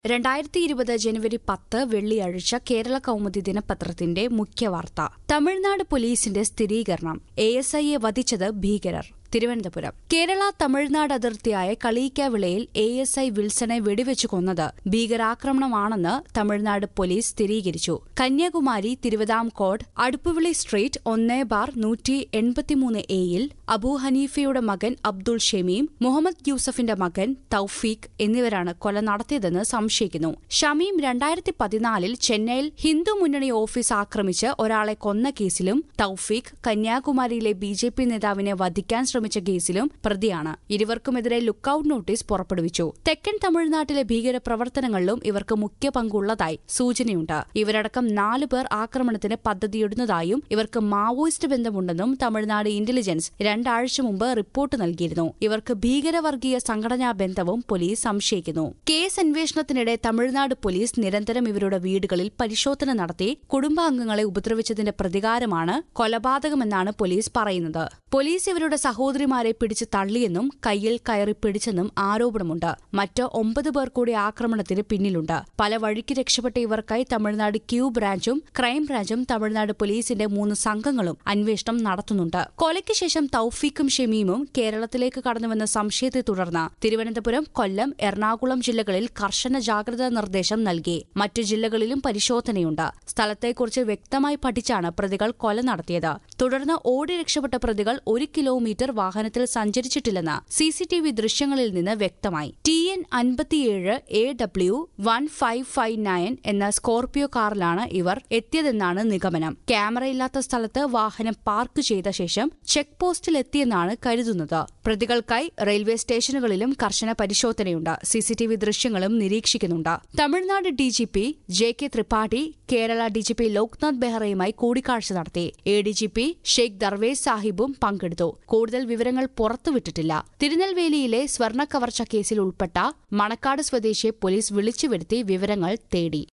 രണ്ടായിരത്തി ഇരുപത് ജനുവരി പത്ത് വെള്ളിയാഴ്ച കേരള കൗമുദി ദിനപത്രത്തിന്റെ മുഖ്യവാർത്ത തമിഴ്നാട് പോലീസിന്റെ സ്ഥിരീകരണം എ എസ് ഐയെ വധിച്ചത് ഭീകരർ തിരുവനന്തപുരം കേരള തമിഴ്നാട് അതിർത്തിയായ കളീക്കാവിളയിൽ എ എസ് ഐ വിൽസണെ വെടിവെച്ചു കൊന്നത് ഭീകരാക്രമണമാണെന്ന് തമിഴ്നാട് പോലീസ് സ്ഥിരീകരിച്ചു കന്യാകുമാരി തിരുവിതാംകോട് അടുപ്പുവിളി സ്ട്രീറ്റ് ഒന്നേ ബാർ നൂറ്റി എൺപത്തിമൂന്ന് എയിൽ അബൂ ഹനീഫയുടെ മകൻ അബ്ദുൾ ഷമീം മുഹമ്മദ് യൂസഫിന്റെ മകൻ തൌഫീഖ് എന്നിവരാണ് കൊല നടത്തിയതെന്ന് സംശയിക്കുന്നു ഷമീം രണ്ടായിരത്തി പതിനാലിൽ ചെന്നൈയിൽ ഹിന്ദു മുന്നണി ഓഫീസ് ആക്രമിച്ച് ഒരാളെ കൊന്ന കേസിലും തൌഫീഖ് കന്യാകുമാരിയിലെ ബി ജെ പി നേതാവിനെ വധിക്കാൻ ശ്രമിച്ച കേസിലും പ്രതിയാണ് ഇരുവർക്കുമെതിരെ ലുക്കൌട്ട് നോട്ടീസ് പുറപ്പെടുവിച്ചു തെക്കൻ തമിഴ്നാട്ടിലെ ഭീകര പ്രവർത്തനങ്ങളിലും ഇവർക്ക് മുഖ്യ പങ്കുള്ളതായി സൂചനയുണ്ട് ഇവരടക്കം നാലു പേർ ആക്രമണത്തിന് പദ്ധതിയിടുന്നതായും ഇവർക്ക് മാവോയിസ്റ്റ് ബന്ധമുണ്ടെന്നും തമിഴ്നാട് ഇന്റലിജൻസ് രണ്ടാഴ്ച മുമ്പ് റിപ്പോർട്ട് നൽകിയിരുന്നു ഇവർക്ക് ഭീകരവർഗീയ സംഘടനാ ബന്ധവും പോലീസ് സംശയിക്കുന്നു കേസ് അന്വേഷണത്തിനിടെ തമിഴ്നാട് പോലീസ് നിരന്തരം ഇവരുടെ വീടുകളിൽ പരിശോധന നടത്തി കുടുംബാംഗങ്ങളെ ഉപദ്രവിച്ചതിന്റെ പ്രതികാരമാണ് കൊലപാതകമെന്നാണ് പോലീസ് പറയുന്നത് പോലീസ് ഇവരുടെ സഹോദരിമാരെ പിടിച്ച് തള്ളിയെന്നും കയ്യിൽ കയറി പിടിച്ചെന്നും ആരോപണമുണ്ട് മറ്റ് ഒമ്പത് പേർ കൂടി ആക്രമണത്തിന് പിന്നിലുണ്ട് പല വഴിക്ക് രക്ഷപ്പെട്ട ഇവർക്കായി തമിഴ്നാട് ക്യൂ ബ്രാഞ്ചും ക്രൈം ബ്രാഞ്ചും തമിഴ്നാട് പോലീസിന്റെ മൂന്ന് സംഘങ്ങളും അന്വേഷണം നടത്തുന്നുണ്ട് കൊലയ്ക്ക് ശേഷം തൌഫീഖും ഷമീമും കേരളത്തിലേക്ക് കടന്നുവെന്ന സംശയത്തെ തുടർന്ന് തിരുവനന്തപുരം കൊല്ലം എറണാകുളം ജില്ലകളിൽ കർശന ജാഗ്രതാ നിർദ്ദേശം നൽകി മറ്റു ജില്ലകളിലും പരിശോധനയുണ്ട് സ്ഥലത്തെക്കുറിച്ച് വ്യക്തമായി പഠിച്ചാണ് പ്രതികൾ കൊല നടത്തിയത് തുടർന്ന് ഓടി രക്ഷപ്പെട്ട പ്രതികൾ ഒരു കിലോമീറ്റർ വാഹനത്തിൽ സഞ്ചരിച്ചിട്ടില്ലെന്ന് സിസിടിവി ദൃശ്യങ്ങളിൽ നിന്ന് വ്യക്തമായി ടി എൻ അൻപത്തിയേഴ് A W one five five nine എന്ന സ്കോർപിയോ കാറിലാണ് ഇവർ എത്തിയതെന്നാണ് നിഗമനം ക്യാമറയില്ലാത്ത സ്ഥലത്ത് വാഹനം പാർക്ക് ചെയ്ത ശേഷം ചെക്ക് പോസ്റ്റിൽ എത്തിയെന്നാണ് കരുതുന്നത് പ്രതികൾക്കായി റെയിൽവേ സ്റ്റേഷനുകളിലും കർശന പരിശോധനയുണ്ട് സിസിടിവി ദൃശ്യങ്ങളും നിരീക്ഷിക്കുന്നുണ്ട് Tamil Nadu DGP J K Tripathi Kerala DGP Loknath ബെഹ്റയുമായി കൂടിക്കാഴ്ച നടത്തി എ ഡിജിപി ഷെയ്ഖ് ദർവേസ് സാഹിബും പങ്കെടുത്തു കൂടുതൽ വിവരങ്ങൾ പുറത്തുവിട്ടിട്ടില്ല തിരുനെൽവേലിയിലെ സ്വർണ്ണ കവർച്ച കേസിൽ ഉൾപ്പെട്ട മണക്കാട് സ്വദേശിയെ പോലീസ് വിളിച്ചു വരുത്തി വിവരങ്ങൾ തേടി